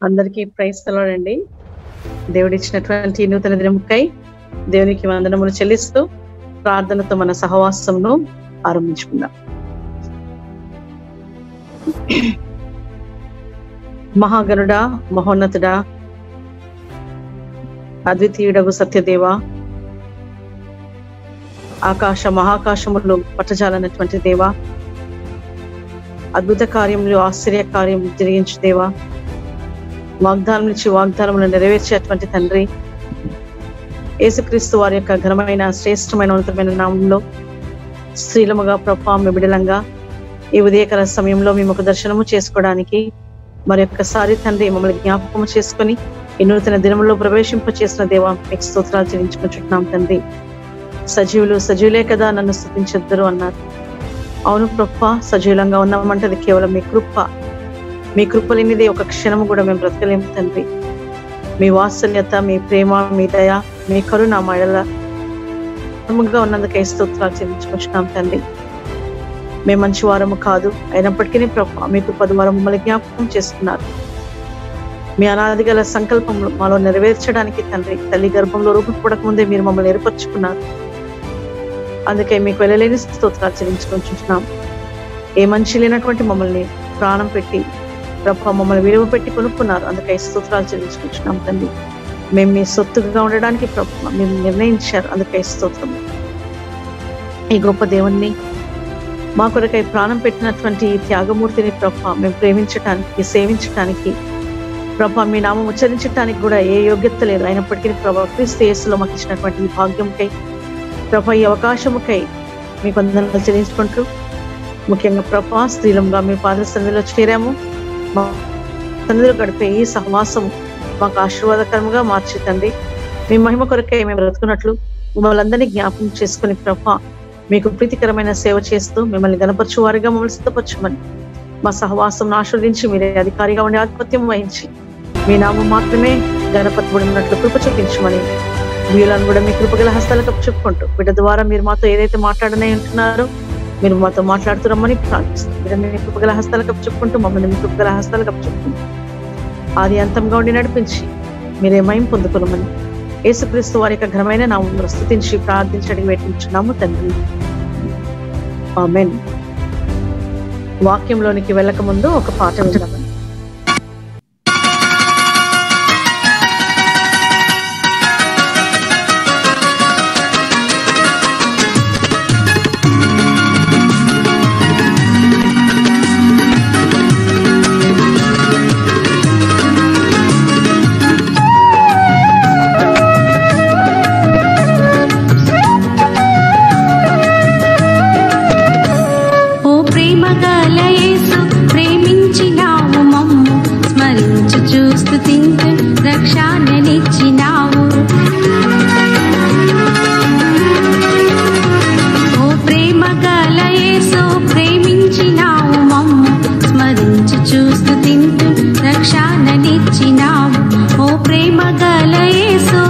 అందరికీ ప్రైజ్ తెలవడండి దేవుడు ఇచ్చినటువంటి నూతన దినముకై దేవునికి వందనములు చెల్లిస్తూ ప్రార్థనతో మన సహవాసంను ఆరంభించుకుందాం మహాగణుడా మహోన్నతుడా అద్వితీయుడగు సత్యదేవ ఆకాశ మహాకాశములు పట్టజాలన్నటువంటి దేవ అద్భుత కార్యములు ఆశ్చర్య కార్యం జరిగించు దేవా వాగ్దానం నుంచి వాగ్దానములు నెరవేర్చేటువంటి తండ్రి యేసుక్రీస్తు వారి యొక్క ఘనమైన శ్రేష్టమైన ఉన్నతమైన నామంలో స్త్రీలముగా ప్రభా బిడలంగా ఈ ఉదయకర సమయంలో మేము ఒక దర్శనము చేసుకోవడానికి మరి ఒక్కసారి తండ్రి మమ్మల్ని జ్ఞాపకము చేసుకొని ఈ నూతన దినములో ప్రవేశింప చేసిన దేవా మీకు స్తోత్రాలు చెల్లించుకుంటున్నాం తండ్రి సజీవులు సజీవులే కదా నన్ను స్థుతించొద్దరు అన్నారు అవును ప్రభ సజీవులంగా ఉన్నామంటది కేవలం మీ కృప మీ కృప లేనిది ఒక క్షణము కూడా మేము బ్రతకలేము తండ్రి మీ వాత్సల్యత మీ ప్రేమ మీ దయ మీ కరుణ మా ఎడల గా ఉన్నందుకై స్తోత్రాలు చెల్లించుకొచ్చినాం తండ్రి మేము మంచి వారము కాదు అయినప్పటికీ ప్రభా మీ కృప ద్వారా మమ్మల్ని జ్ఞాపకం చేస్తున్నారు మీ అనాది గల సంకల్పం మాలో నెరవేర్చడానికి తండ్రి తల్లి గర్భంలో రూపపడక ముందే మీరు మమ్మల్ని ఏర్పరచుకున్నారు అందుకే మీకు వెళ్ళలేని స్తోత్రాలు చెల్లించుకుంటున్నాం ఏ మనిషి లేనటువంటి మమ్మల్ని ప్రాణం పెట్టి ప్రభా మమ్మల్ని విలువ పెట్టి కొనుక్కున్నారు అందుకే స్తోత్రాలు చెల్లించుకుంటున్నాం తండ్రి మేము మీ సొత్తుగా ఉండడానికి ప్రభు మేము నిర్ణయించారు అందుకే స్తోత్రం ఈ గొప్ప దేవుణ్ణి మా కొరకై ప్రాణం పెట్టినటువంటి ఈ త్యాగమూర్తిని ప్రభ మేము ప్రేమించటానికి సేవించటానికి ప్రభ మీ నామం ఉచ్చరించడానికి కూడా ఏ యోగ్యత లేదు అయినప్పటికీ ప్రభా క్రీస్తు యేసులో మాకు ఇచ్చినటువంటి ఈ భాగ్యంకై ప్రభ ఈ అవకాశముకై మీకు వందనలు చెల్లించుకుంటూ ముఖ్యంగా ప్రభా స్త్రీలంగా మీ పాద సన్నిధిలో చేరాము మా సన్నిధిలో గడిపే ఈ సహవాసం మాకు ఆశీర్వాదకరంగా మార్చి తండ్రి మీ మహిమ కొరకే మేము బ్రతుకున్నట్లు మిమ్మల్ని అందరినీ జ్ఞాపకం చేసుకుని ప్రభా మీకు ప్రీతికరమైన సేవ చేస్తూ మిమ్మల్ని గనపరచు వారిగా మమ్మల్ని సిద్ధపరచమని మా సహవాసం ఆస్వాదించి మీరే అధికారిగా ఉండే ఆధిపత్యం వహించి మీ నామం మాత్రమే గణపతిబడినట్లు కృప చూపించమని వీళ్ళని కూడా మీ కృపగల హస్తాలకు చెప్పుకుంటూ బిడ్డ ద్వారా మీరు మాతో ఏదైతే మాట్లాడనే ఉంటున్నారో మీరు మాతో మాట్లాడుతున్నామని ప్రార్థిస్తాం బిడ్డని మీ కృపగల హస్తాలకు చెప్పుకుంటూ మమ్మల్ని మీ కృపగల హస్తాలకు చెప్పుకుంటూ ఆది అంతంగా ఉండి నడిపించి మీరే మయం పొందుకున్నామని యేసుక్రీస్తు వారి యొక్క ఘనమైన నామం స్థుతించి ప్రార్థించడానికి వేటించున్నాము తండ్రి ఆమెన్ వాక్యంలోనికి వెళ్ళక ముందు ఒక పాట విందామని ఓ ప్రేమ గల యేసు ప్రేమించినావు మమ్ము స్మరించు చూస్తూ తింటే రక్షణనిచ్చినావు ఓ ప్రేమ గల యేసు ప్రేమించినావు మమ్ము స్మరించు చూస్తూ తింటే రక్షణనిచ్చినావు ఓ ప్రేమ గల యేసు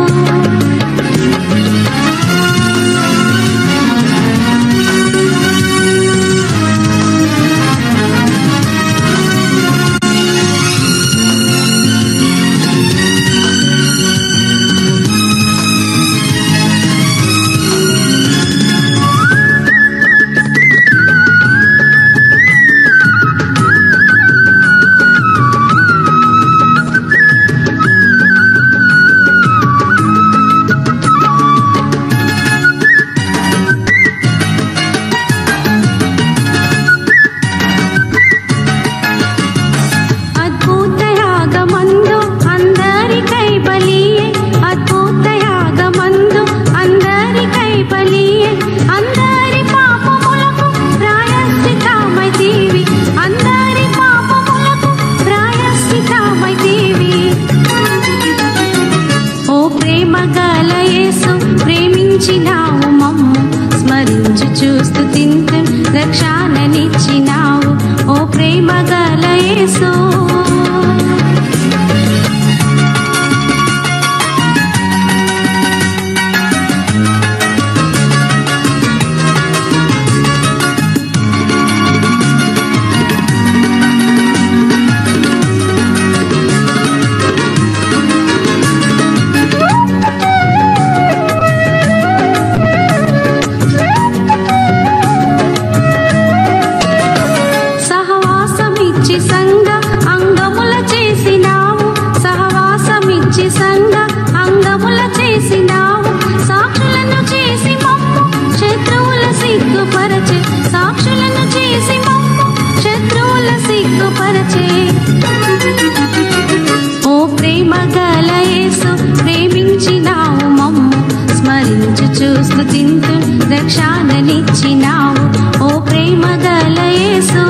అద్భుత యాగమందు అందరికై బలియే అద్భుత యాగమందు అందరికై బలియే అందరి పాపములకు ప్రాయశ్చితమైతీవి అందరి పాపములకు ప్రాయశ్చితమైతీవి ఓ ప్రేమ గల యేసు ప్రేమించినావు మమ్ము స్మరించు చూస్తూ తింటే రక్షణనిచ్చినావు ఓ ప్రేమ గల యేసు సంగ అంగముల చేసినావు సాక్షులను చేసి మమ్ము శత్రువుల సిగ్గుపరచే సాక్షులను చేసి మమ్ము శత్రువుల సిగ్గుపరచే ఓ ప్రేమ గల యేసు ప్రేమించినావు మమ్ము స్మరించు చూస్తూ తింటూ రక్షణనిచ్చినావు ఓ ప్రేమ గల యేసు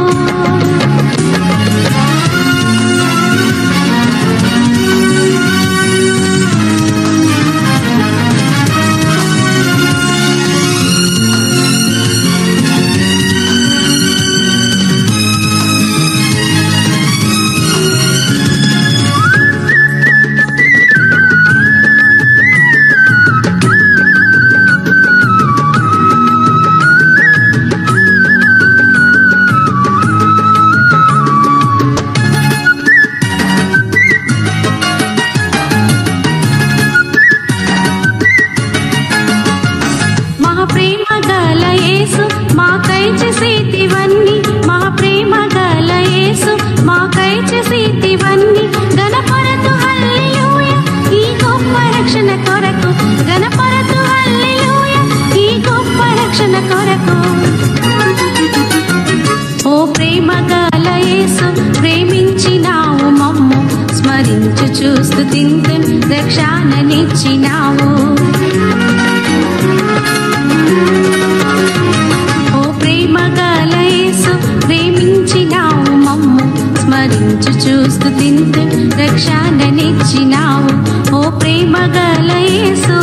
మా ప్రేమ గల యేసు మాకై చేసేటివన్నీ మా ప్రేమ గల యేసు మాకై చేసేటివన్నీ గణపరతు హల్లెలూయ ఈ గొప్ప రక్షణ కొరకు గణపరతు హల్లెలూయ ఈ గొప్ప రక్షణ కొరకు ఓ ప్రేమ గల యేసు ప్రేమించినావు మమ్ము స్మరించు చూస్తూ తింటూ రక్షణనిచ్చినావు ఓ ప్రేమ గల యేసు ప్రేమించినావు మమ్ము స్మరించు చూస్తూ తింటూ రక్షణనిచ్చినావు ఓ ప్రేమ గల యేసు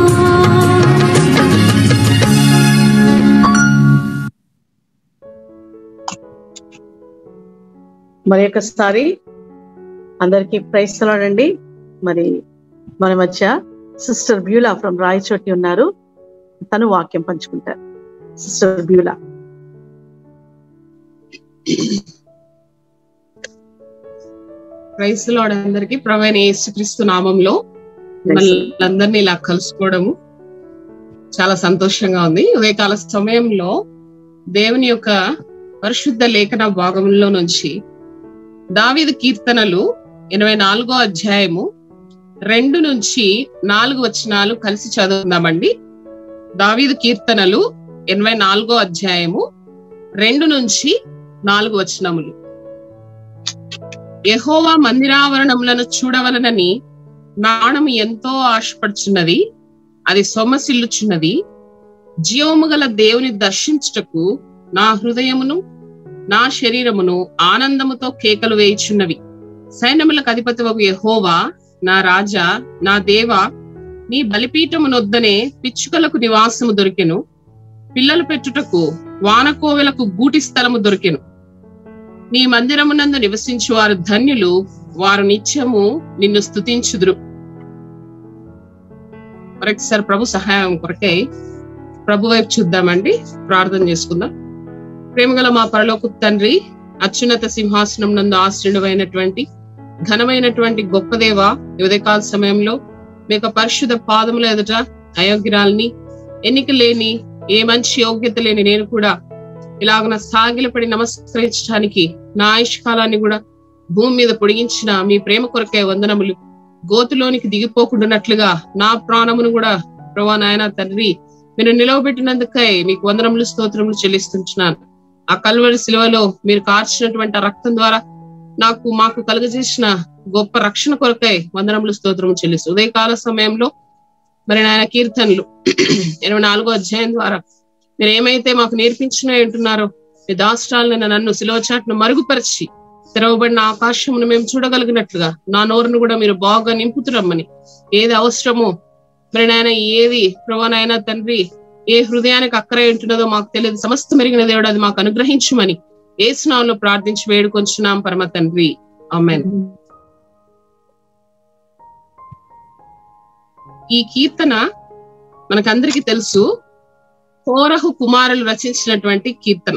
మరి ఒకసారి అందరికి ప్రైస్తలాడండి మరి మన మధ్య సిస్టర్ బ్యూలా ఫ్రమ్ రాయచోటి ఉన్నారు తను వాక్యం పంచుకుంటారు సిస్టర్ బ్యూలా క్రైస్తలో అందరికి ప్రవీణ యేసుక్రీస్తు నామంలో మనందరినీ ఇలా కలుసుకోవడము చాలా సంతోషంగా ఉంది ఉదయకాల సమయంలో దేవుని యొక్క పరిశుద్ధ లేఖన భాగంలో నుంచి దావీదు కీర్తనలు ఎనభై నాలుగో అధ్యాయము రెండు నుంచి నాలుగు వచనాలు కలిసి చదువుదామండి దావీదు కీర్తనలు ఎనభై నాలుగో అధ్యాయము రెండు నుంచి నాలుగు వచనములు యెహోవా మందిరావరణములను చూడవలనని నాణము ఎంతో ఆశపడుచున్నది అది సొమ్మసిల్లుచున్నది జీవము గల దేవుని దర్శించుటకు నా హృదయమును నా శరీరమును ఆనందముతో కేకలు వేయుచున్నవి సైన్యములకు అధిపతి ఒక యెహోవా నా రాజా నా దేవ నీ బలిపీఠమునొద్దనే పిచ్చుకలకు నివాసము దొరికెను పిల్లలు పెట్టుటకు వానకోవెలకు గూటి స్థలము దొరికెను నీ మందిరమునందు నివసించు వారు ధన్యులు వారు నిత్యము నిన్ను స్తుతించుదురు మరొకసారి ప్రభు సహాయం కొరకై ప్రభు వైపు చూద్దామండి ప్రార్థన చేసుకుందాం ప్రేమగల మా పరలోకు తండ్రి అత్యున్నత సింహాసనం నందు ఆశ్రయుడమైనటువంటి ఘనమైనటువంటి గొప్ప దేవ ఈ ఉదయకాల సమయంలో మీ యొక్క పరిశుద్ధ పాదముల ఎదుట అయోగ్యురాల్ని ఎన్నిక లేని ఏ మంచి యోగ్యత లేని నేను కూడా ఇలాగ సాగిలపడి నమస్కరించడానికి నా ఆయుష్కాలాన్ని కూడా భూమి మీద పొడిగించిన మీ ప్రేమ కొరకే వందనములు గోతులోనికి దిగిపోకుండానట్లుగా నా ప్రాణమును కూడా ప్రభా నాయన తండ్రి మీరు నిలవబెట్టినందుకై మీకు వందనములు స్తోత్రములు చెల్లిస్తుంటున్నాను ఆ కల్వరి శిలువలో మీరు కార్చినటువంటి ఆ రక్తం ద్వారా నాకు మాకు కలుగజేసిన గొప్ప రక్షణ కొరకై వందనములు స్తోత్రము చెల్లిస్తూ ఉదయకాల సమయంలో మరి నాయన కీర్తనలు ఇరవై నాలుగో అధ్యాయం ద్వారా మీరు ఏమైతే మాకు నేర్పించిన ఉంటున్నారో మీ దాష్ట్రాలను నన్ను శిలోచాట్ను మరుగుపరిచి తెరవబడిన ఆకాశమును మేము చూడగలిగినట్లుగా నా నోరును కూడా మీరు బాగా నింపుతురమ్మని ఏది అవసరమో మరి నాయన ఏది ప్రభానైనా తండ్రి ఏ హృదయానికి అక్కరే ఉంటున్నదో మాకు తెలియదు సమస్త మెరిగిన దేవుడు అది మాకు అనుగ్రహించమని ఏ స్నామంలో ప్రార్థించి వేడుకొంచున్నాం పరమ తండ్రి ఆమెన్ ఈ కీర్తన మనకందరికీ తెలుసు కోరహు కుమారులు రచించినటువంటి కీర్తన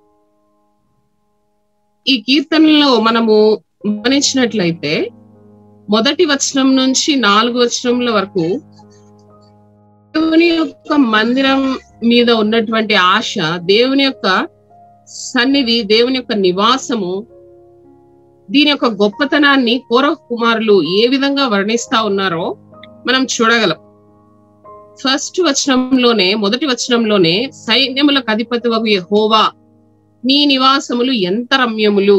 ఈ కీర్తనలో మనము గమనించినట్లయితే మొదటి వచనం నుంచి నాలుగు వచనముల వరకు దేవుని యొక్క మందిరం మీద ఉన్నటువంటి ఆశ దేవుని యొక్క సన్నిధి దేవుని యొక్క నివాసము దీని యొక్క గొప్పతనాన్ని కోరహ కుమారులు ఏ విధంగా వర్ణిస్తా ఉన్నారో మనం చూడగలం ఫస్ట్ వచనంలోనే మొదటి వచనంలోనే సైన్యములకు అధిపతి వగు యెహోవా నీ నివాసములు ఎంత రమ్యములు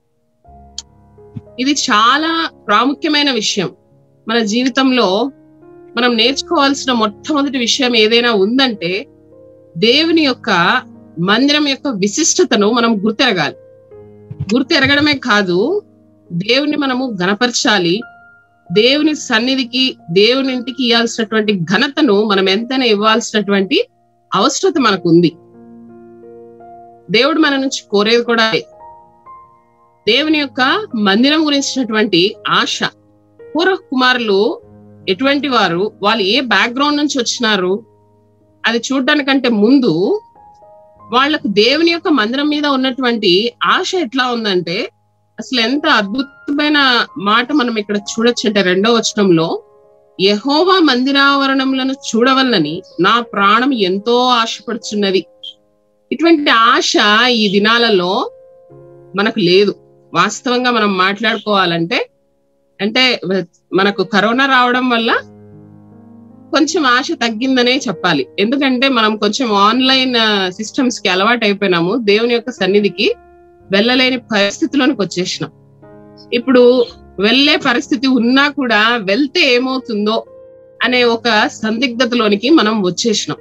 ఇది చాలా ప్రాముఖ్యమైన విషయం మన జీవితంలో మనం నేర్చుకోవాల్సిన మొట్టమొదటి విషయం ఏదైనా ఉందంటే దేవుని యొక్క మందిరం యొక్క విశిష్టతను మనం గుర్తెరగాలి గుర్తెరగడమే కాదు దేవుని మనము గణపరచాలి దేవుని సన్నిధికి దేవుని ఇంటికి ఇవ్వాల్సినటువంటి ఘనతను మనం ఎంతైనా ఇవ్వాల్సినటువంటి అవసరత మనకు ఉంది దేవుడు మన నుంచి కోరేది కూడా అదే. దేవుని యొక్క మందిరం గురించినటువంటి ఆశ పూర్వ కుమారులు ఎటువంటి వారు వాళ్ళు ఏ బ్యాక్గ్రౌండ్ నుంచి వచ్చినారు అది చూడడానికంటే ముందు వాళ్ళకు దేవుని యొక్క మందిరం మీద ఉన్నటువంటి ఆశ ఎట్లా ఉందంటే అసలు ఎంత అద్భుతమైన మాట మనం ఇక్కడ చూడొచ్చు అంటే రెండో వచనంలో యహోవా మందిరావరణములను చూడవలనని నా ప్రాణం ఎంతో ఆశపడుచున్నది ఇటువంటి ఆశ ఈ దినాలలో మనకు లేదు వాస్తవంగా మనం మాట్లాడుకోవాలంటే అంటే మనకు కరోనా రావడం వల్ల కొంచెం ఆశ తగ్గిందనే చెప్పాలి ఎందుకంటే మనం కొంచెం ఆన్లైన్ సిస్టమ్స్ కి అలవాటు అయిపోయినాము దేవుని యొక్క సన్నిధికి వెళ్ళలేని పరిస్థితిలోనికి వచ్చేసినాం ఇప్పుడు వెళ్ళే పరిస్థితి ఉన్నా కూడా వెళ్తే ఏమవుతుందో అనే ఒక సందిగ్ధతలోనికి మనం వచ్చేసినాం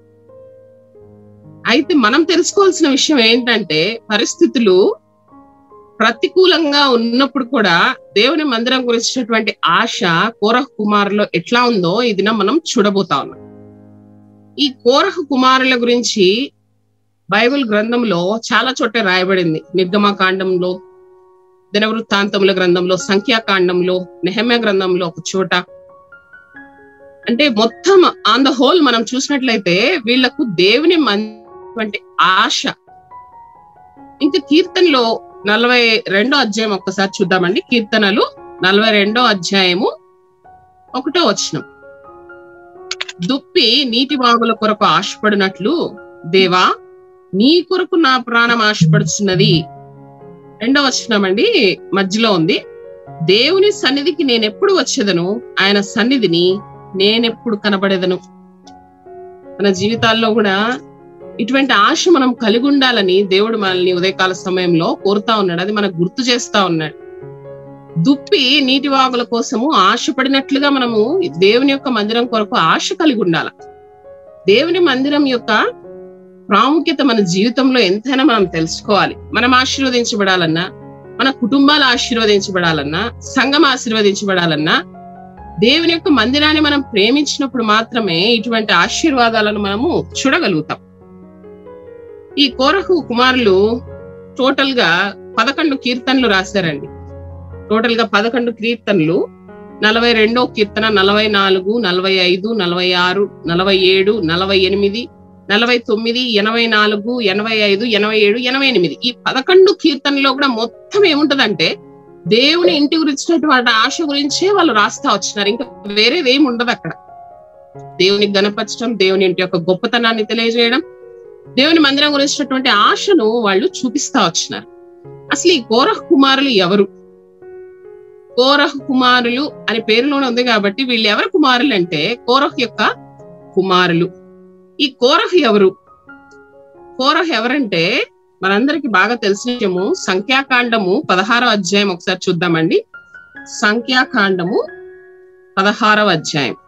అయితే మనం తెలుసుకోవాల్సిన విషయం ఏంటంటే పరిస్థితులు ప్రతికూలంగా ఉన్నప్పుడు కూడా దేవుని మందిరం గురించినటువంటి ఆశ కోరహ కుమారులో ఎట్లా ఉందో ఈ దినం మనం చూడబోతా ఉన్నాం ఈ కోరహ కుమారుల గురించి బైబిల్ గ్రంథంలో చాలా చోట రాయబడింది నిర్గమకాండంలో దినవృత్తాంతముల గ్రంథంలో సంఖ్యాకాండంలో నెహమ్య గ్రంథంలో ఒక చోట అంటే మొత్తం ఆన్ ద హోల్ మనం చూసినట్లయితే వీళ్లకు దేవుని మంచి ఆశ ఇంకా కీర్తనలో నలభై రెండో అధ్యాయం ఒక్కసారి చూద్దామండి కీర్తనలు నలభై రెండో అధ్యాయము ఒకటో వచనం దుప్పి నీటి వాగుల కొరకు ఆశపడినట్లు దేవా నీ కొరకు నా ప్రాణం ఆశపడుచున్నది రెండో వచనం అండి మధ్యలో ఉంది దేవుని సన్నిధికి నేనెప్పుడు వచ్చేదను ఆయన సన్నిధిని నేనెప్పుడు కనబడేదను మన జీవితాల్లో కూడా ఇటువంటి ఆశ మనం కలిగి ఉండాలని దేవుడు మనల్ని ఉదయకాల సమయంలో కోరుతా ఉన్నాడు అది మనకు గుర్తు చేస్తా ఉన్నాడు దుప్పి నీటి వాగుల కోసము ఆశపడినట్లుగా మనము దేవుని యొక్క మందిరం కొరకు ఆశ కలిగి ఉండాలి దేవుని మందిరం యొక్క ప్రాముఖ్యత మన జీవితంలో ఎంతైనా మనం తెలుసుకోవాలి మనం ఆశీర్వదించబడాలన్నా మన కుటుంబాలు ఆశీర్వదించబడాలన్నా సంఘం ఆశీర్వదించబడాలన్నా దేవుని యొక్క మందిరాన్ని మనం ప్రేమించినప్పుడు మాత్రమే ఇటువంటి ఆశీర్వాదాలను మనము చూడగలుగుతాం ఈ కోరహు కుమారులు టోటల్ గా పదకొండు కీర్తనలు రాశారండి టోటల్ గా పదకొండు కీర్తనలు నలభై రెండో కీర్తన నలభై నాలుగు నలభై ఐదు నలభై ఆరు నలభై ఏడు నలభై ఎనిమిది నలభై తొమ్మిది ఎనభై నాలుగు ఎనభై ఐదు ఎనభై ఏడు ఎనభై ఎనిమిది ఈ పదకొండు కీర్తనలో కూడా మొత్తం ఏముంటదంటే దేవుని ఇంటి గురించినటువంటి ఆశ గురించే వాళ్ళు రాస్తా వచ్చినారు ఇంకా వేరేది ఏమి ఉండదు అక్కడ దేవుని గణపరచడం దేవుని ఇంటి యొక్క గొప్పతనాన్ని తెలియజేయడం దేవుని మందిరం గురించినటువంటి ఆశను వాళ్ళు చూపిస్తా వచ్చినారు అసలు ఈ కోరహ కుమారులు ఎవరు కోరహ కుమారులు అని పేరులోనే ఉంది కాబట్టి వీళ్ళు ఎవరు కుమారులు అంటే కోరహ యొక్క కుమారులు ఈ కోరహ ఎవరు కోరహ ఎవరంటే మనందరికి బాగా తెలిసిన విషయము సంఖ్యాకాండము పదహారవ అధ్యాయం ఒకసారి చూద్దామండి సంఖ్యాకాండము పదహారవ అధ్యాయం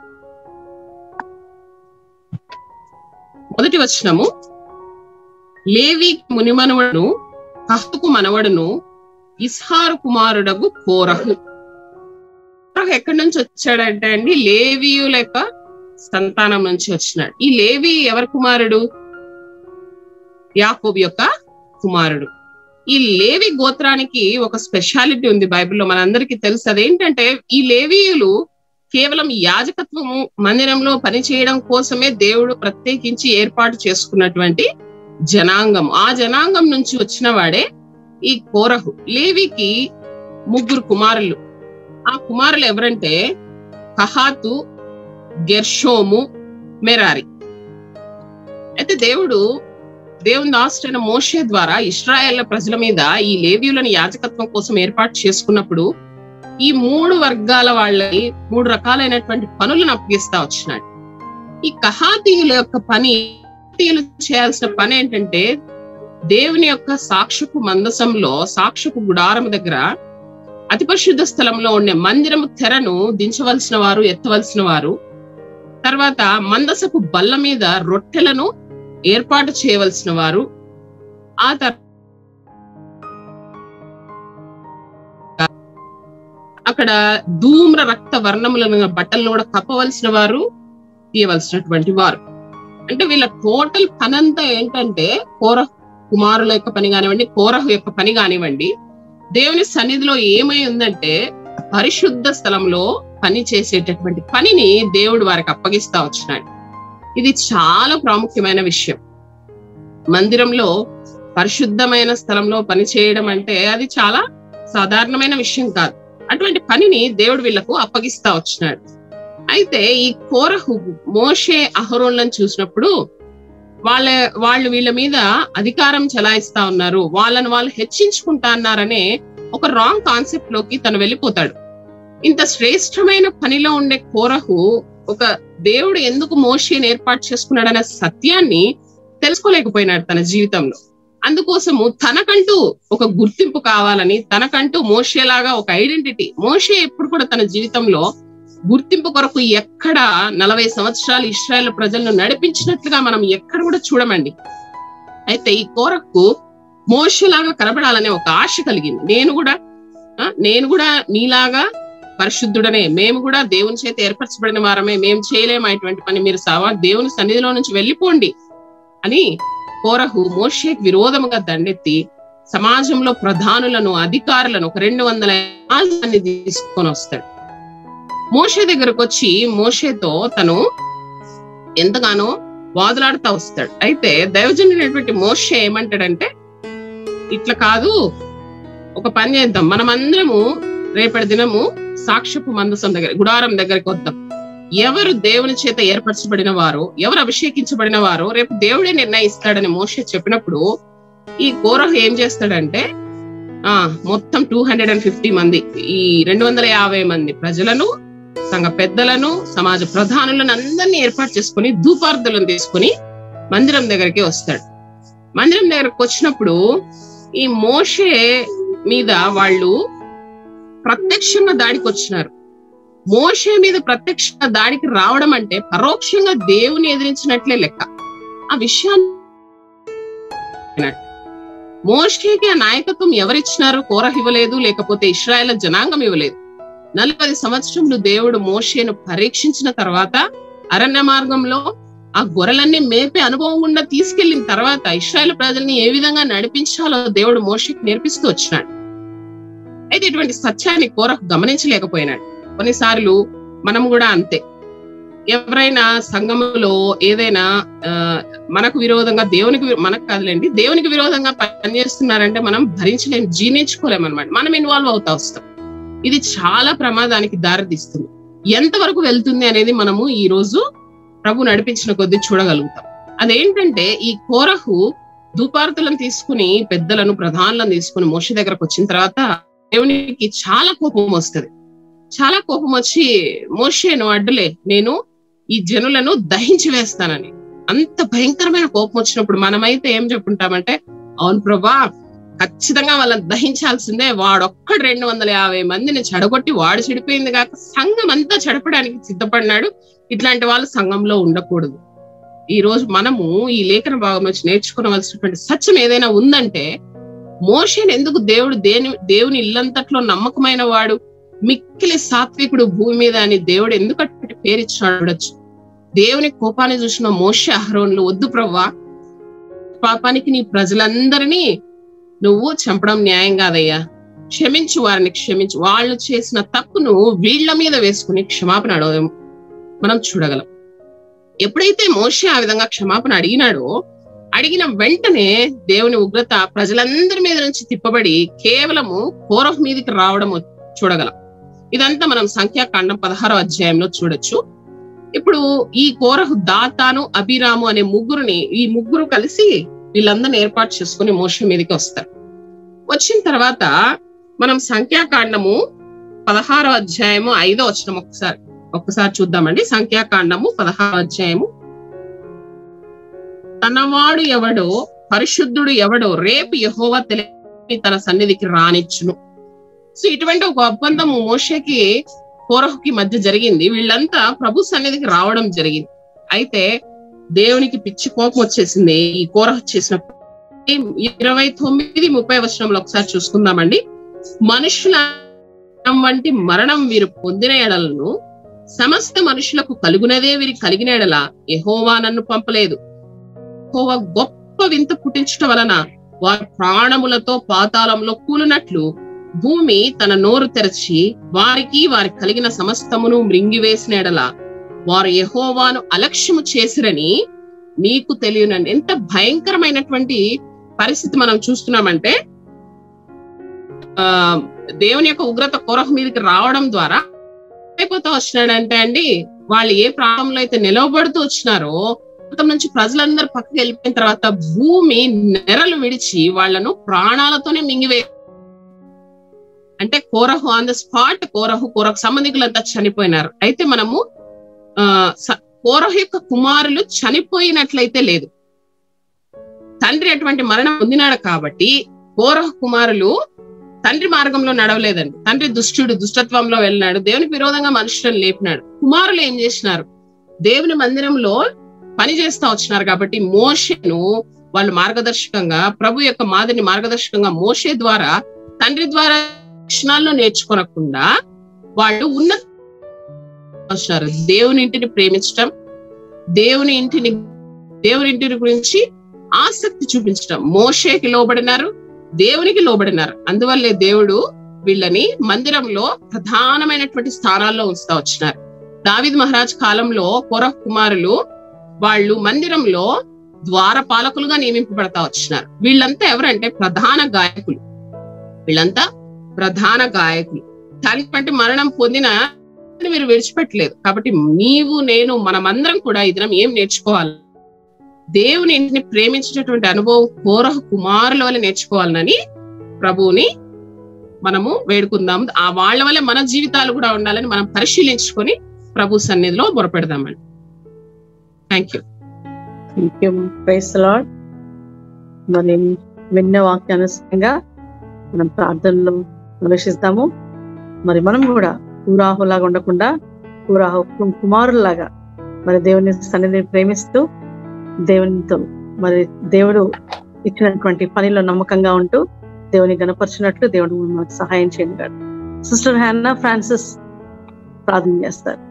మొదటి వచనము లేవి మునిమనవడును కహతుకు మనవడును ఇస్హారు కుమారుడగు కోరహు కోరహు ఎక్కడి నుంచి వచ్చాడంటే అండి లేవియుల యొక్క సంతానం నుంచి వచ్చినాడు ఈ లేవి ఎవరి కుమారుడు యాకోబు యొక్క కుమారుడు ఈ లేవి గోత్రానికి ఒక స్పెషాలిటీ ఉంది బైబిల్లో మనందరికీ తెలుసు అదేంటంటే ఈ లేవీయులు కేవలం యాజకత్వము మందిరంలో పనిచేయడం కోసమే దేవుడు ప్రత్యేకించి ఏర్పాటు చేసుకున్నటువంటి జనాంగం ఆ జనాంగం నుంచి వచ్చిన వాడే ఈ కోరహు లేవికి ముగ్గురు కుమారులు ఆ కుమారులు ఎవరంటే కహాతు గెర్షోము మెరారి అయితే దేవుడు దేవుని దాసుడైన మోషే ద్వారా ఇస్రాయేళ్ల ప్రజల మీద ఈ లేవీయులను యాజకత్వం కోసం ఏర్పాటు చేసుకున్నప్పుడు ఈ మూడు వర్గాల వాళ్ళని మూడు రకాలైనటువంటి పనులను అప్పగిస్తా వచ్చినాడు ఈ కహాతీయుల యొక్క పని కహాతీయులు చేయాల్సిన పని ఏంటంటే దేవుని యొక్క సాక్షపు మందసంలో సాక్షపు గుడారం దగ్గర అతి పరిశుద్ధ స్థలంలో ఉండే మందిరము తెరను దించవలసిన వారు ఎత్తవలసిన వారు తర్వాత మందసపు బల్ల మీద రొట్టెలను ఏర్పాటు చేయవలసిన వారు ఆ తర్వాత అక్కడ ధూమ్ర రక్త వర్ణములను బట్టలను కూడా కప్పవలసిన వారు తీయవలసినటువంటి వారు అంటే వీళ్ళ టోటల్ పనంతా ఏంటంటే కోర కుమారుల యొక్క పని కానివ్వండి కోరహు యొక్క పని కానివ్వండి దేవుని సన్నిధిలో ఏమై ఉందంటే పరిశుద్ధ స్థలంలో పని చేసేటటువంటి పనిని దేవుడు వారికి అప్పగిస్తా వచ్చినాడు ఇది చాలా ప్రాముఖ్యమైన విషయం మందిరంలో పరిశుద్ధమైన స్థలంలో పని చేయడం అంటే అది చాలా సాధారణమైన విషయం కాదు అటువంటి పనిని దేవుడు వీళ్ళకు అప్పగిస్తా వచ్చినాడు అయితే ఈ కోరహు మోషే అహరోన్లను చూసినప్పుడు వాళ్ళ వాళ్ళు వీళ్ళ మీద అధికారం చెలాయిస్తా ఉన్నారు వాళ్ళని వాళ్ళు హెచ్చించుకుంటా అన్నారనే ఒక రాంగ్ కాన్సెప్ట్ లోకి తను వెళ్ళిపోతాడు ఇంత శ్రేష్టమైన పనిలో ఉండే కోరహు ఒక దేవుడు ఎందుకు మోషేని ఏర్పాటు చేసుకున్నాడనే సత్యాన్ని తెలుసుకోలేకపోయినాడు తన జీవితంలో అందుకోసము తనకంటూ ఒక గుర్తింపు కావాలని తనకంటూ మోషేలాగా ఒక ఐడెంటిటీ మోషే ఎప్పుడు కూడా తన జీవితంలో గుర్తింపు కొరకు ఎక్కడ నలభై సంవత్సరాలు ఇస్రాయేల్ ప్రజలను నడిపించినట్లుగా మనం ఎక్కడ కూడా చూడమండి అయితే ఈ కోరకు మోషలాగా కనబడాలనే ఒక ఆశ కలిగింది నేను కూడా ఆ, నేను కూడా నీలాగా పరిశుద్ధుడనే మేము కూడా దేవుని చేత ఏర్పరచబడిన వారమే మేము చేయలేము అటువంటి పని మీరు సావా దేవుని సన్నిధిలో నుంచి వెళ్ళిపోండి అని కోరహు మోషేకి విరోధముగా దండెత్తి సమాజంలో ప్రధానులను అధికారులను ఒక రెండు వందల మంది తీసుకొని వస్తాడు మోషే దగ్గరకు వచ్చి మోషేతో తను ఎంతగానో వాదులాడుతా వస్తాడు అయితే దైవజనుడైనటువంటి మోషే ఏమంటాడంటే ఇట్లా కాదు ఒక పని చేద్దాం మనమందరము రేపటి దినము సాక్ష్యపు మందసం దగ్గర గుడారం దగ్గరికి వద్దాం ఎవరు దేవుని చేత ఏర్పరచబడిన వారో ఎవరు అభిషేకించబడిన వారో రేపు దేవుడే నిర్ణయిస్తాడని మోషే చెప్పినప్పుడు ఈ కోరహు ఏం చేస్తాడంటే ఆ మొత్తం టూ హండ్రెడ్ అండ్ ఫిఫ్టీ మంది ఈ రెండు వందల యాభై మంది ప్రజలను సంఘ పెద్దలను సమాజ ప్రధానులను అందరినీ ఏర్పాటు చేసుకుని ధూపార్థులను తీసుకుని మందిరం దగ్గరికి వస్తాడు మందిరం దగ్గరకు వచ్చినప్పుడు ఈ మోషే మీద వాళ్ళు ప్రత్యక్షంగా దాడికి వచ్చినారు మోషే మీద ప్రత్యక్షంగా దాడికి రావడం అంటే పరోక్షంగా దేవుని ఎదిరించినట్లే లెక్క ఆ విషయాన్ని మోషేకి ఆ నాయకత్వం ఎవరిచ్చినారు కోరహ ఇవ్వలేదు లేకపోతే ఇస్రాయేల్ జనాంగం ఇవ్వలేదు నలభై సంవత్సరములు దేవుడు మోషేను పరీక్షించిన తర్వాత అరణ్య మార్గంలో ఆ గొర్రెలన్నీ మేపే అనుభవం గుండా తీసుకెళ్లిన తర్వాత ఇస్రాయేల్ ప్రజల్ని ఏ విధంగా నడిపించాలో దేవుడు మోషేకి నేర్పిస్తూ వచ్చినాడు అయితే ఇటువంటి సత్యాన్ని కోరకు గమనించలేకపోయినాడు కొన్నిసార్లు మనం కూడా అంతే ఎవరైనా సంఘములో ఏదైనా ఆ, మనకు విరోధంగా దేవునికి వి- మనకు కాదులేండి దేవునికి విరోధంగా పనిచేస్తున్నారంటే మనం భరించలేం జీర్ణించుకోలేం అనమాట మనం ఇన్వాల్వ్ అవుతా వస్తాం ఇది చాలా ప్రమాదానికి దారితీస్తుంది ఎంతవరకు వెళ్తుంది అనేది మనము ఈ రోజు ప్రభు నడిపించిన కొద్దీ చూడగలుగుతాం అదేంటంటే ఈ కోరహు ధూపార్తులను తీసుకుని పెద్దలను ప్రధానులను తీసుకుని మోష దగ్గరకు వచ్చిన తర్వాత దేవునికి చాలా కోపం వస్తది చాలా కోపం వచ్చి మోషేను అడ్డులే నేను ఈ జనులను దహించి వేస్తానని అంత భయంకరమైన కోపం వచ్చినప్పుడు మనమైతే ఏం చెప్పుంటామంటే అవును ప్రభా ఖచ్చితంగా వాళ్ళని దహించాల్సిందే వాడొక్కడు రెండు వందల యాభై మందిని చెడగొట్టి వాడు చెడిపోయింది కాక సంఘం అంతా చెడపడానికి సిద్ధపడినాడు ఇట్లాంటి వాళ్ళు సంఘంలో ఉండకూడదు ఈ రోజు మనము ఈ లేఖన భాగం నుంచి నేర్చుకోవలసినటువంటి సత్యం ఏదైనా ఉందంటే మోషేని ఎందుకు దేవుడు దేని దేవుని ఇల్లంతట్లో నమ్మకమైన వాడు మిక్కిలి సాత్వికుడు భూమి మీద అని దేవుడు ఎందుకు అటువంటి పేరిచ్చాడు చూడొచ్చు దేవుని కోపాన్ని చూసిన మోషే అహరోన్లు వద్దు ప్రవ్వా పాపానికి నీ ప్రజలందరినీ నువ్వు చంపడం న్యాయం కాదయ్యా క్షమించు వారిని క్షమించు వాళ్ళు చేసిన తప్పును వీళ్ళ మీద వేసుకుని క్షమాపణ అడగ మనం చూడగలం ఎప్పుడైతే మోషే ఆ విధంగా క్షమాపణ అడిగినాడో అడిగిన వెంటనే దేవుని ఉగ్రత ప్రజలందరి మీద నుంచి తిప్పబడి కేవలము కోరహ్ మీదకి రావడం చూడగలం ఇదంతా మనం సంఖ్యాకాండం పదహారో అధ్యాయంలో చూడొచ్చు ఇప్పుడు ఈ కోరహు దాతాను అభిరాము అనే ముగ్గురుని ఈ ముగ్గురు కలిసి వీళ్ళందరిని ఏర్పాటు చేసుకుని మోష మీదకి వస్తారు వచ్చిన తర్వాత మనం సంఖ్యాకాండము పదహారో అధ్యాయము ఐదో వచనం ఒకసారి ఒక్కసారి చూద్దామండి సంఖ్యాకాండము పదహారో అధ్యాయము తనవాడు ఎవడో పరిశుద్ధుడు ఎవడో రేపు యహోవా తెలియ తన సన్నిధికి రానిచ్చును సో ఇటువంటి ఒక ఒప్పందము మోషకి కోరహుకి మధ్య జరిగింది వీళ్ళంతా ప్రభు సన్నిధికి రావడం జరిగింది అయితే దేవునికి పిచ్చి కోపం వచ్చేసింది ఈ కోరహు చేసిన ఇరవై తొమ్మిది ముప్పై వచనంలో ఒకసారి చూసుకుందామండి మనుషుల వంటి మరణం వీరు పొందిన ఎడలను సమస్త మనుషులకు కలుగునదే వీరి కలిగిన ఎడల యెహోవా నన్ను పంపలేదు యెహోవా గొప్ప వింత పుట్టించటం వలన వారి ప్రాణములతో పాతాళంలో కూలినట్లు భూమి తన నోరు తెరచి వారికి వారి కలిగిన సమస్తమును మృంగివేసిన ఎడల వారు యెహోవాను అలక్ష్యము చేసిరని మీకు తెలియనండి ఎంత భయంకరమైనటువంటి పరిస్థితి మనం చూస్తున్నామంటే ఆ దేవుని యొక్క ఉగ్రత కొరహ మీదకి రావడం ద్వారా అయిపోతూ వచ్చినాడంటే అండి వాళ్ళు ఏ ప్రాంతంలో అయితే నిలవబడుతూ వచ్చినారో ప్రాంతం నుంచి ప్రజలందరూ పక్కకి వెళ్ళిపోయిన తర్వాత భూమి నెరలు విడిచి వాళ్ళను ప్రాణాలతోనే మింగివే అంటే Korah on the spot Korah Korah సంబంధికులంతా చనిపోయినారు అయితే మనము ఆ స- కోరహు యొక్క కుమారులు చనిపోయినట్లయితే లేదు తండ్రి అటువంటి మరణం పొందినాడు కాబట్టి కోరహు కుమారులు తండ్రి మార్గంలో నడవలేదండి తండ్రి దుష్టుడు దుష్టత్వంలో వెళ్ళినాడు దేవునికి విరోధంగా మనుషులను లేపినాడు కుమారులు ఏం చేసినారు దేవుని మందిరంలో పని చేస్తా వచ్చినారు కాబట్టి మోషను వాళ్ళు మార్గదర్శకంగా ప్రభు యొక్క మాదిరిని మార్గదర్శకంగా మోషే ద్వారా తండ్రి ద్వారా లక్షణాల్లో నేర్చుకోనకుండా వాళ్ళు ఉన్నత వచ్చినారు దేవుని ఇంటిని ప్రేమించటం దేవుని ఇంటిని దేవుని ఇంటిని గురించి ఆసక్తి చూపించటం మోషేకి లోబడినారు దేవునికి లోబడినారు అందువల్లే దేవుడు వీళ్ళని మందిరంలో ప్రధానమైనటువంటి స్థానాల్లో ఉంచుతా వచ్చినారు దావిద్ మహారాజ్ కాలంలో కొరహ్ కుమారులు వాళ్ళు మందిరంలో ద్వారపాలకులుగా నియమింపబడతా వచ్చినారు వీళ్ళంతా ఎవరంటే ప్రధాన గాయకులు వీళ్ళంతా ప్రధాన గాయకులు దానికంటే మరణం పొందిన మీరు విడిచిపెట్టలేదు కాబట్టి నీవు నేను మనమందరం కూడా ఈ దినం ఏం నేర్చుకోవాలి దేవుని ఇంటిని ప్రేమించేటటువంటి అనుభవం కోరహ కుమారుల వల్ల నేర్చుకోవాలని ప్రభువుని మనము వేడుకుందాం ఆ వాళ్ళ వల్ల మన జీవితాలు కూడా ఉండాలని మనం పరిశీలించుకొని ప్రభు సన్నిధిలో మొరపెడదామండి థ్యాంక్ యూ ప్రైస్ లాడ్ మరి విన్న వాక్యానుసారంగా మనం ప్రార్థనలో ప్రవేశిస్తాము మరి మనం కూడా కూరాహులాగా ఉండకుండా కూరాహు కు- కుమారుల్లాగా మరి దేవుని సన్నిధిని ప్రేమిస్తూ దేవునితో మరి దేవుడు ఇచ్చినటువంటి పనిలో నమ్మకంగా ఉంటూ దేవుని గణపరిచినట్లు దేవుడు మనకు సహాయం చేయండి సిస్టర్ హ్యాన్నా ఫ్రాన్సిస్ ప్రార్థన చేస్తారు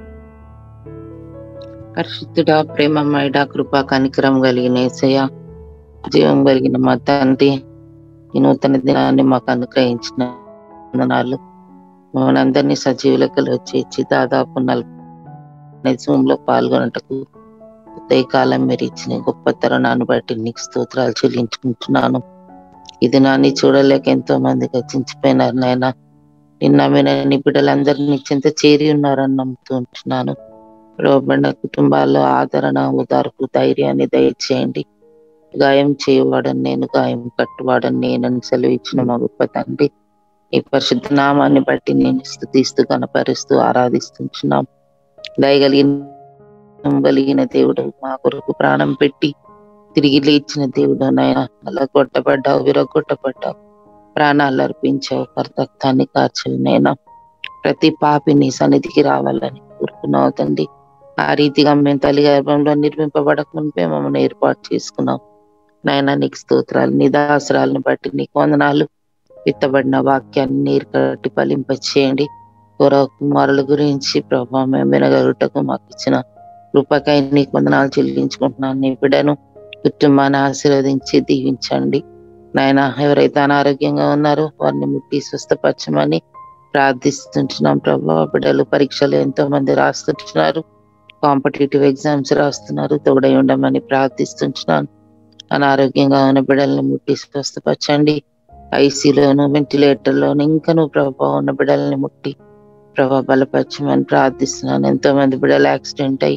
పరిశుద్ధుడా ప్రేమమయుడ కృపా కనికరం కలిగిన ఏసయ్య జీవం కలిగిన మా తండ్రి ఈ నూతన దినాన్ని మాకు అనుగ్రహించిన వందనాలు మనందరినీ సజీవులకలు వచ్చి దాదాపు నలభై జూమ్ లో పాల్గొనటకు కాలం మీరు ఇచ్చిన గొప్ప తరుణాన్ని బట్టి నీకు స్తోత్రాలు చెల్లించుకుంటున్నాను ఈ దినాన్ని చూడలేక ఎంతో మంది గతించిపోయినారు నాయన నిన్న మీద నీ బిడ్డలందరినీ చింత చేరి ఉన్నారని నమ్ముతూ ఉంటున్నాను రోబడిన కుటుంబాల్లో ఆదరణ ఓదార్పు ధైర్యాన్ని దయచేయండి గాయం చేయవాడని నేను గాయం కట్టువాడని నేనని సెలవిచ్చిన మా గొప్ప తండ్రి ఈ పరిశుద్ధ నామాన్ని బట్టి నేను స్థుతిస్తూ కనపరుస్తూ ఆరాధిస్తుంటున్నాం దయగలిగిన కలిగిన దేవుడు మా కొరకు ప్రాణం పెట్టి తిరిగి లేచిన దేవుడు నాయన అలా కొట్టబడ్డావు విరగొట్టబడ్డావు ప్రాణాలు అర్పించావు రక్తాన్ని కార్చవు నైనా ప్రతి పాపిని సన్నిధికి రావాలని కోరుకున్నావు తండ్రి ఆ రీతిగా మేము తల్లి గర్భంలో నిర్మింపబడక మునిపే మమ్మల్ని ఏర్పాటు చేసుకున్నాం నాయన నీకు స్తోత్రాలు నీ దాసరాలను బట్టి నీకు వందనాలు విత్తబడిన వాక్యాన్ని నీరు కట్టి ఫలింప చేయండి గౌరవ కుమారుల గురించి ప్రభావ మేము వినగలుగుటకు మాకు ఇచ్చిన కృపకై నీకు వందనాలు చెల్లించుకుంటున్నాను నీ బిడ్డను కుటుంబాన్ని ఆశీర్వదించి దీవించండి నాయన ఎవరైతే అనారోగ్యంగా ఉన్నారో వారిని ముట్టి స్వస్థపరచమని ప్రార్థిస్తుంటున్నాం ప్రభావ బిడ్డలు పరీక్షలు ఎంతో మంది రాస్తుంటున్నారు కాంపిటేటివ్ ఎగ్జామ్స్ రాస్తున్నారు తోడై ఉండమని ప్రార్థిస్తుంటున్నాను అనారోగ్యంగా ఉన్న బిడ్డల్ని ముట్టి స్వస్థపరచండి ఐసీలోను వెంటిలేటర్లోను ఇంకా నువ్వు ప్రభావ ఉన్న బిడ్డల్ని ముట్టి ప్రభావ బలపరచమని ప్రార్థిస్తున్నాను ఎంతో మంది బిడ్డలు యాక్సిడెంట్ అయి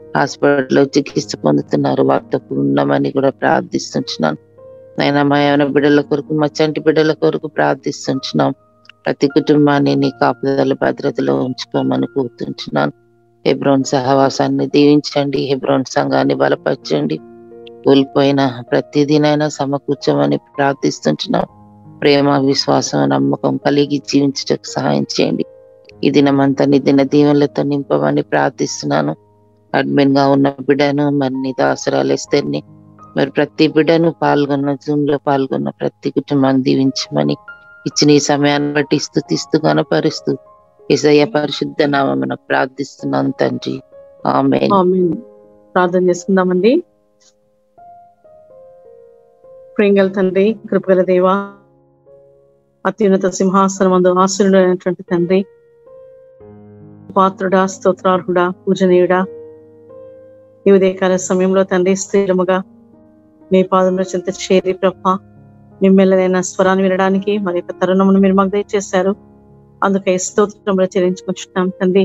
హాస్పిటల్లో చికిత్స పొందుతున్నారు వారితో ఉండమని కూడా ప్రార్థిస్తుంటున్నాను నైనా మా ఏమైనా బిడ్డల కొరకు మా చంటి బిడ్డల కొరకు ప్రార్థిస్తుంటున్నాం ప్రతి కుటుంబాన్ని నీ కాపుదల భద్రతలో ఉంచుకోమని కోరుతుంటున్నాను హెబ్రోన్ సహవాసాన్ని దీవించండి హెబ్రోన్ సంఘాన్ని బలపరచండి కోల్పోయిన ప్రతిదినైనా సమకూర్చమని ప్రార్థిస్తుంటున్నాం ప్రేమ విశ్వాసం నమ్మకం కలిగి జీవించటకు సహాయం చేయండి ఈ దినమంతా నీ దిన దీవెనలతో నింపమని ప్రార్థిస్తున్నాను అడ్మిన్ గా ఉన్న బిడ్డను మరి నీ దాసరాలు ఎస్తేని మరి ప్రతి బిడ్డను పాల్గొన్న జూమ్ లో పాల్గొన్న ప్రతి కుటుంబాన్ని దీవించమని ఇచ్చిన ఈ సమయాన్ని బట్టి స్థుతిస్తూ కనపరుస్తూ ఇసయ్య పరిశుద్ధ నామమున ప్రార్థిస్తున్నాను తండ్రి ఆమె ఆమేన్. ప్రార్థన చేసుకుందామండి ప్రేంగల తండ్రి కృపగల దేవ అత్యున్నత సింహాసనం అందు ఆశ్రుడైనటువంటి తండ్రి పాత్రుడా స్తోత్రార్హుడా పూజనీయుడా ఈ ఉదయకాల సమయంలో తండ్రి స్థిరముగా మీ పాదంలో చింత చేరి ప్రభ మిమ్మెల్లనైన స్వరాన్ని వినడానికి మరి యొక్క తరుణమును మీరు మాకు దయచేశారు అందుకే స్తోత్రంలో చెల్లించుకుంటున్నాం తండ్రి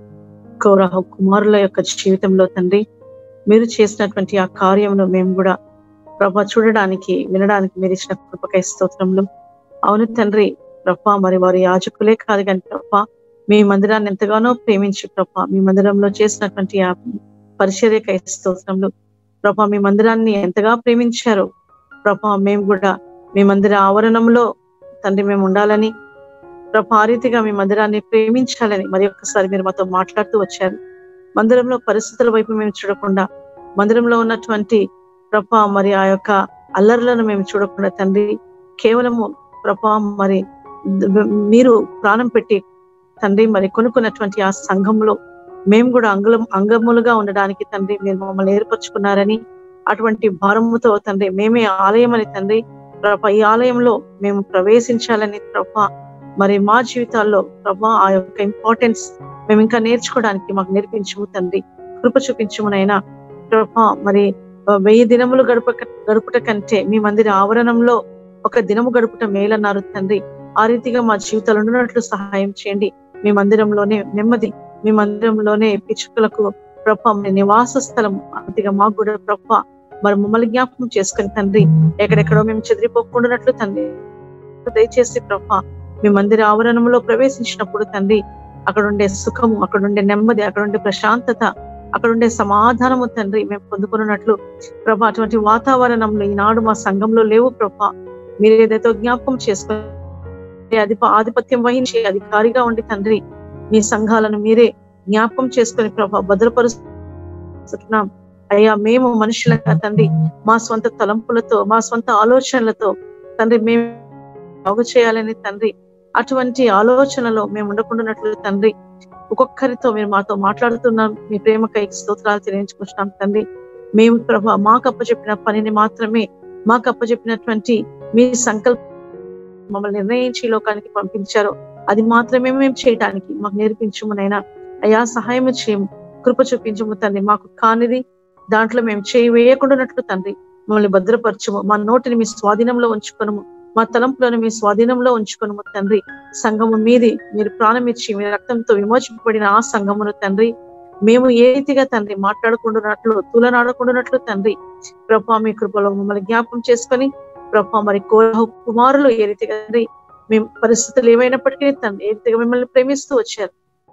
కౌరహ కుమారుల యొక్క జీవితంలో తండ్రి మీరు చేసినటువంటి ఆ కార్యమును మేము కూడా ప్రభ చూడడానికి వినడానికి మీరు ఇచ్చిన కృపకై స్తోత్రములు అవును తండ్రి ప్రభ మరి వారి యాజకులే కాదు కానీ ప్రభ మీ మందిరాన్ని ఎంతగానో ప్రేమించి ప్రభ మీ మందిరంలో చేసినటువంటి ఆ పరిచర్యకై స్తోత్రములు ప్రభ మీ మందిరాన్ని ఎంతగా ప్రేమించారో ప్రభ మేము కూడా మీ మందిర ఆవరణంలో తండ్రి మేము ఉండాలని ప్రభ ఆ రీతిగా మీ మందిరాన్ని ప్రేమించాలని మరి ఒక్కసారి మీరు మాతో మాట్లాడుతూ వచ్చారు మందిరంలో పరిస్థితుల వైపు మేము చూడకుండా మందిరంలో ఉన్నటువంటి ప్రభ మరి ఆ యొక్క అల్లర్లను మేము చూడకుండా తండ్రి కేవలము ప్రభ మరి ద- మీరు ప్రాణం పెట్టి తండ్రి మరి కొనుక్కున్నటువంటి ఆ సంఘంలో మేము కూడా అంగుళం అంగములుగా ఉండడానికి తండ్రి మీరు మమ్మల్ని ఏర్పరచుకున్నారని అటువంటి భారముతో తండ్రి మేమే ఆలయం అని తండ్రి ప్రభ ఈ ఆలయంలో మేము ప్రవేశించాలని ప్రభ మరి మా జీవితాల్లో ప్రభా ఆ యొక్క ఇంపార్టెన్స్ మేము ఇంకా నేర్చుకోవడానికి మాకు నేర్పించము తండ్రి కృప చూపించమునైనా ప్రభా మరి ఆ, వెయ్యి దినములు గడుప గడుపుట కంటే మీ మందిర ఆవరణంలో ఒక దినము గడుపుట మేలన్నారు తండ్రి ఆ రీతిగా మా జీవితాలు ఉన్నట్లు సహాయం చేయండి మీ మందిరంలోనే నెమ్మది మీ మందిరంలోనే పిచ్చుకలకు ప్రభ మీ నివాస స్థలం అంతగా మాకు కూడా ప్రభ మరి మమ్మల్ని జ్ఞాపకం చేసుకుని తండ్రి ఎక్కడెక్కడో మేము చెదిరిపోకుండానట్లు తండ్రి దయచేసి ప్రభ మీ మందిర ఆవరణంలో ప్రవేశించినప్పుడు తండ్రి అక్కడ ఉండే సుఖము అక్కడ ఉండే నెమ్మది అక్కడ ఉండే ప్రశాంతత అక్కడ ఉండే సమాధానము తండ్రి మేము పొందుకున్నట్లు ప్రభా అటువంటి వాతావరణంలో ఈనాడు మా సంఘంలో లేవు ప్రభా మీరు ఏదైతే జ్ఞాపకం చేసుకుని అధిప ఆధిపత్యం వహించి అధికారిగా ఉండి తండ్రి మీ సంఘాలను మీరే జ్ఞాపకం చేసుకుని ప్రభా భద్రపరుస్తున్నాం అయ్యా మేము మనుషులుగా తండ్రి మా స్వంత తలంపులతో మా స్వంత ఆలోచనలతో తండ్రి మేము బాగు చేయాలని తండ్రి అటువంటి ఆలోచనలో మేము ఉండకుండానట్లు తండ్రి ఒక్కొక్కరితో మీరు మాతో మాట్లాడుతున్నాం మీ ప్రేమకై స్తోత్రాలు తెలియజేసుకుంటున్నాం తండ్రి మేము ప్రభా మాకు అప్పచెప్పిన పనిని మాత్రమే మాకు అప్పచెప్పినటువంటి మీ సంకల్పం మమ్మల్ని నిర్ణయించి ఈ లోకానికి పంపించారు అది మాత్రమే మేము చేయటానికి మాకు నేర్పించమునైనా అయా సహాయం చేయము కృప చూపించము తండ్రి మాకు కానిది దాంట్లో మేము చేయి వేయకుండానట్లు తండ్రి మమ్మల్ని భద్రపరచము మా నోటిని మీ స్వాధీనంలో ఉంచుకొనము మా తలంపులను మీ స్వాధీనంలో ఉంచుకొనము తండ్రి సంఘము మీది మీరు ప్రాణం ఇచ్చి మీ రక్తంతో విమోచింపబడిన ఆ సంఘమును తండ్రి మేము ఏ రీతిగా తండ్రి మాట్లాడకుండానట్లు తూలనాడకుండానట్లు తండ్రి ప్రభా మీ కృపలో మమ్మల్ని జ్ఞాపకం చేసుకొని ప్రభా మరి కోరహ కుమారులు ఏ రీతిగా తండ్రి మేము పరిస్థితులు ఏమైనప్పటికీ తండ్రి ఏ రీతిగా మిమ్మల్ని ప్రేమిస్తూ వచ్చారు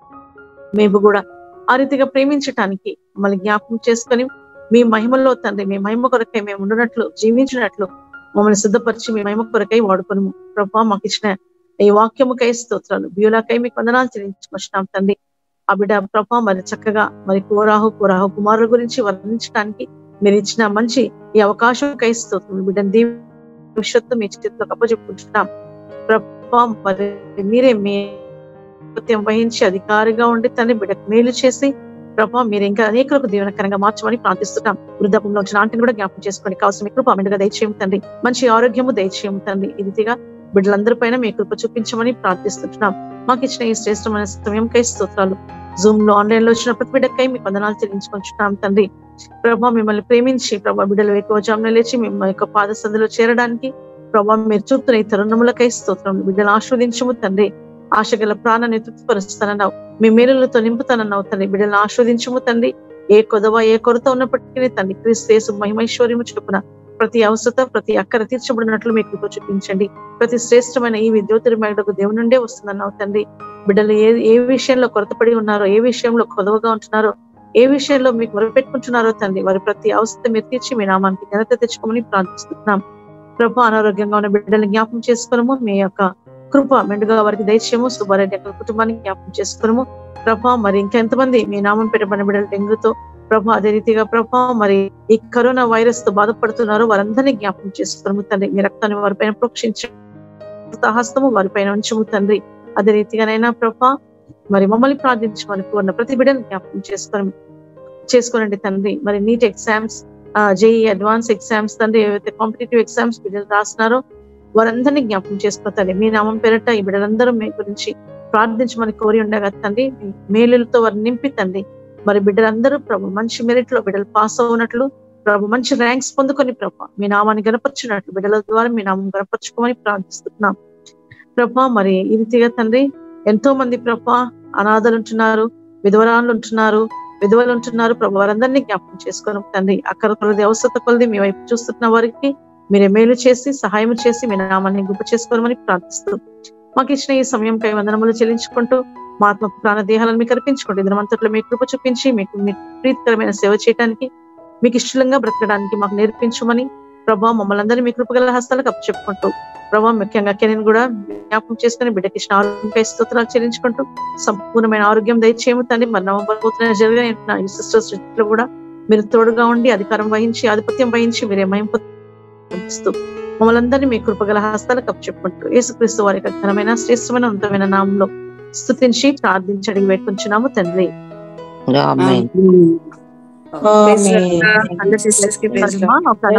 మేము కూడా ఆ రీతిగా ప్రేమించటానికి మమ్మల్ని జ్ఞాపకం చేసుకొని మీ మహిమలో తండ్రి మీ మహిమ కొరకై మేము ఉండినట్లు జీవించినట్లు మమ్మల్ని సిద్ధపరిచి మీ మహిమ కొరకై వాడుకొని ప్రభా మాకు ఇచ్చిన ఈ వాక్యముకై స్తోత్రాలు బ్యూలాకై మీకు వందనాలు చెల్లించుకొచ్చినాం తండ్రి ఆ బిడ్డ ప్రభా మరి చక్కగా మరి కోరాహు కోరాహు కుమారుల గురించి వర్ణించడానికి మీరు ఇచ్చిన మంచి ఈ అవకాశంకై స్తోత్రం బిడ్డను దీవి భవిష్యత్తు మీ చేతిలో కప్పచెప్పుకుంటున్నాం ప్రభా మరి మీరే మీ ఆధిపత్యం వహించి అధికారిగా ఉండి తండ్రి బిడ్డకు మేలు చేసి ప్రభా మీరు ఇంకా అనేకులకు దీవెనకరంగా మార్చమని ప్రార్థిస్తున్నాం వృద్ధాపంలో వచ్చిన ఆంటిని కూడా జ్ఞాపకం చేసుకోండి కావాల్సిన మీ కృప మెండుగా దయచేయం తండ్రి మంచి ఆరోగ్యము దయచేయం తండ్రి ఈ రీతిగా బిడ్డలందరి పైన మీ కృప చూపించమని ప్రార్థిస్తున్నాం మాకు ఇచ్చిన ఈ శ్రేష్టమైన సమయంకై స్తోత్రాలు జూమ్ లో ఆన్లైన్ లో వచ్చిన ప్రతి బిడ్డకై మీకు వందనాలు చెల్లించుకుంటున్నాం తండ్రి ప్రభా మిమ్మల్ని ప్రేమించి ప్రభా బిడ్డలు ఎక్కువ జామున లేచి మిమ్మల్ని యొక్క పాద సందులో చేరడానికి ప్రభా మీరు చూపుతున్న ఈ తరుణములకై స్తోత్రం బిడ్డలు ఆస్వాదించము తండ్రి ఆశ గల ప్రాణాన్ని తృప్తిపరుస్తానన్నావు మీ మేలులతో నింపుతానన్నావు తండ్రి బిడ్డలను ఆస్వాదించము తండ్రి ఏ కొదవ ఏ కొరత ఉన్నప్పటికీ తండ్రి క్రీస్తు మహిమైశ్వర్యము చొప్పున ప్రతి అవసరత ప్రతి అక్కర తీర్చబడినట్లు మీకు కృప చూపించండి ప్రతి శ్రేష్టమైన ఈ జ్యోతిర్మయుడకు దేవుని నుండే వస్తుందన్నావు తండ్రి బిడ్డలు ఏ ఏ విషయంలో కొరతపడి ఉన్నారో ఏ విషయంలో కొదవగా ఉంటున్నారో ఏ విషయంలో మీకు మొరపెట్టుకుంటున్నారో తండ్రి వారి ప్రతి అవసరం మీరు తీర్చి మీ నామానికి ఘనత తెచ్చుకోమని ప్రార్థిస్తున్నాం ప్రభు అనారోగ్యంగా ఉన్న బిడ్డల్ని జ్ఞాపం చేసుకోవడము మీ యొక్క కృప మెండుగా వారికి దైత్యము సుబ్బారెడ్డి యొక్క కుటుంబాన్ని జ్ఞాపం చేసుకోవడము ప్రభా మరి ఇంకెంతమంది మీ నామం పెట్టబడిన బిడ్డలు డెంగ్యూతో ప్రభా అదే రీతిగా ప్రభా మరి ఈ కరోనా వైరస్ తో బాధపడుతున్నారో వారందరినీ జ్ఞాపం చేసుకోవడము తండ్రి మీ రక్తాన్ని వారిపైన ప్రోక్షించ హస్తము వారిపైన ఉంచము తండ్రి అదే రీతిగానైనా ప్రభా మరి మమ్మల్ని ప్రార్థించమని కోరిన ప్రతి బిడ్డను జ్ఞాపకం చేసుకొని చేసుకోనండి తండ్రి మరి NEET exams JEE advance exams తండ్రి ఏవైతే కాంపిటేటివ్ ఎగ్జామ్స్ బిడ్డలు రాస్తున్నారో వారందరినీ జ్ఞాపకం చేసుకోతండి మీ నామం పేరట ఈ బిడ్డలందరూ మీ గురించి ప్రార్థించమని కోరి ఉండగా తండ్రి మీ మేలులతో వారిని నింపి తండ్రి మరి బిడ్డలందరూ ప్రభు మంచి మెరిట్ లో బిడ్డలు పాస్ అవునట్లు ప్రభు మంచి ర్యాంక్స్ పొందుకొని ప్రభు మీ నామాన్ని గనపరచున్నట్లు బిడ్డల ద్వారా మీ నామం గనపరచుకోమని ప్రార్థిస్తున్నాం ప్రభా మరి ఈ రీతిగా తండ్రి ఎంతో మంది ప్రభా అనాథలు ఉంటున్నారు విధవరాలు ఉంటున్నారు విధవలు ఉంటున్నారు ప్రభు వారందరినీ జ్ఞాపకం చేసుకొని తండ్రి అక్కడ కొలది అవసరత కొలది మీ వైపు చూస్తున్న వారికి మీరే మేలు చేసి సహాయం చేసి మీ నామాన్ని గుప్ప చేసుకోమని ప్రార్థిస్తూ మాకు ఇచ్చిన ఈ సమయంపై వందనములు చెల్లించుకుంటూ మా ఆత్మ ప్రాణ దేహాలను మీకు అర్పించుకుంటూ ఇద్దరమంతట్లో మీ కృప చూపించి మీకు మీ ప్రీతికరమైన సేవ చేయడానికి మీకు ఇష్టంగా బ్రతకడానికి మాకు నేర్పించమని ప్రభా మమ్మల్ని అందరినీ మీ కృపగల హస్తాలకు అప్పచెప్పుకుంటూ ప్రభా ముఖ్యంగా కెనని కూడా జ్ఞాపకం చేసుకుని బిడ్డకి ఇచ్చిన ఆరోగ్యంపై స్తోత్రాలు చెల్లించుకుంటూ సంపూర్ణమైన ఆరోగ్యం దయచేయము తండ్రి మరి నవంబర్ జరిగిన ఈ సిస్టర్స్ లో కూడా మీరు తోడుగా ఉండి అధికారం వహించి ఆధిపత్యం వహించి మీరే మహింపిస్తూ మమ్మల్ని అందరినీ మీ కృపగల హస్తాలకు అప్పచెప్పుకుంటూ యేసుక్రీస్తు వారి యొక్క ఘనమైన శ్రేష్టమైన ఉన్నతమైన నామంలో స్తుతించి ప్రార్థించడి వేడుకుంటున్నాము తండ్రి ఆమేన్ అందరి sisters కి praise the Lord. ఒక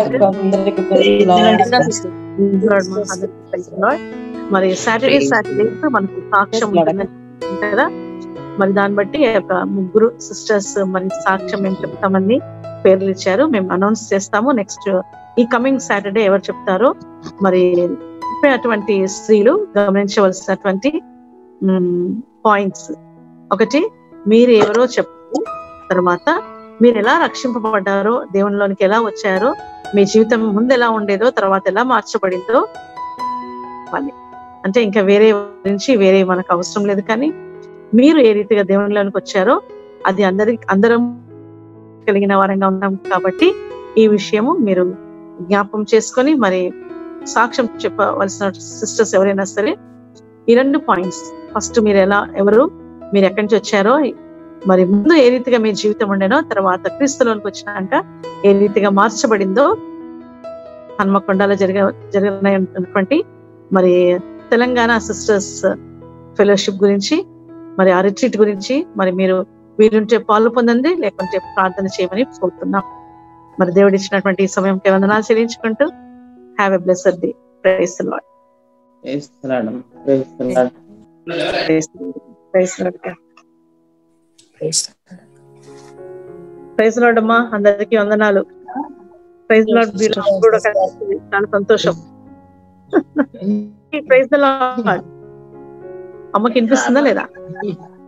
మరి సాటర్డే సాటర్డే మనకు సాక్ష్యం ఉంటుంది కదా మరి దాన్ని బట్టి ఆ యొక్క ముగ్గురు సిస్టర్స్ మరి సాక్ష్యం మేము చెప్తామని పేర్లు ఇచ్చారు మేము అనౌన్స్ చేస్తాము నెక్స్ట్ ఈ కమింగ్ సాటర్డే ఎవరు చెప్తారో మరి అటువంటి స్త్రీలు గమనించవలసినటువంటి పాయింట్స్ ఒకటి మీరు ఎవరో చెప్పు తర్వాత మీరు ఎలా రక్షింపబడ్డారో దేవునిలోనికి ఎలా వచ్చారో మీ జీవితం ముందు ఎలా ఉండేదో తర్వాత ఎలా మార్చబడిందో అని అంటే ఇంకా వేరే గురించి వేరే మనకు అవసరం లేదు కానీ మీరు ఏ రీతిగా దేవునిలోనికి వచ్చారో అది అందరి అందరం కలిగిన వారంగా ఉన్నాం కాబట్టి ఈ విషయము మీరు జ్ఞాపం చేసుకొని మరి సాక్ష్యం చెప్పవలసిన సిస్టర్స్ ఎవరైనా సరే ఈ రెండు పాయింట్స్ ఫస్ట్ మీరు ఎలా ఎవరు మీరు ఎక్కడి నుంచి వచ్చారో మరి ముందు ఏ రీతిగా మీ జీవితం ఉండేనో తర్వాత క్రీస్తులోనికి వచ్చినాక ఏ రీతిగా మార్చబడిందో హన్మకొండలో జరిగ జరిగినటువంటి మరి తెలంగాణ సిస్టర్స్ ఫెలోషిప్ గురించి మరి ఆ రిట్రీట్ గురించి మరి మీరు వీలుంటే పాలు పొందండి లేకుంటే ప్రార్థన చేయమని కోరుతున్నాం మరి దేవుడు ఇచ్చినటువంటి ఈ సమయంకి వందనాలు చెల్లించుకుంటూ have a blessed day praise lord praise lord praise lord అమ్మా అందరికీ వందనాలు ప్రైజ్ లాడ్ మీరు కూడా కలిసి చాలా సంతోషం ప్రైజ్ లాడ్ అమ్మకి వినిపిస్తుందా లేదా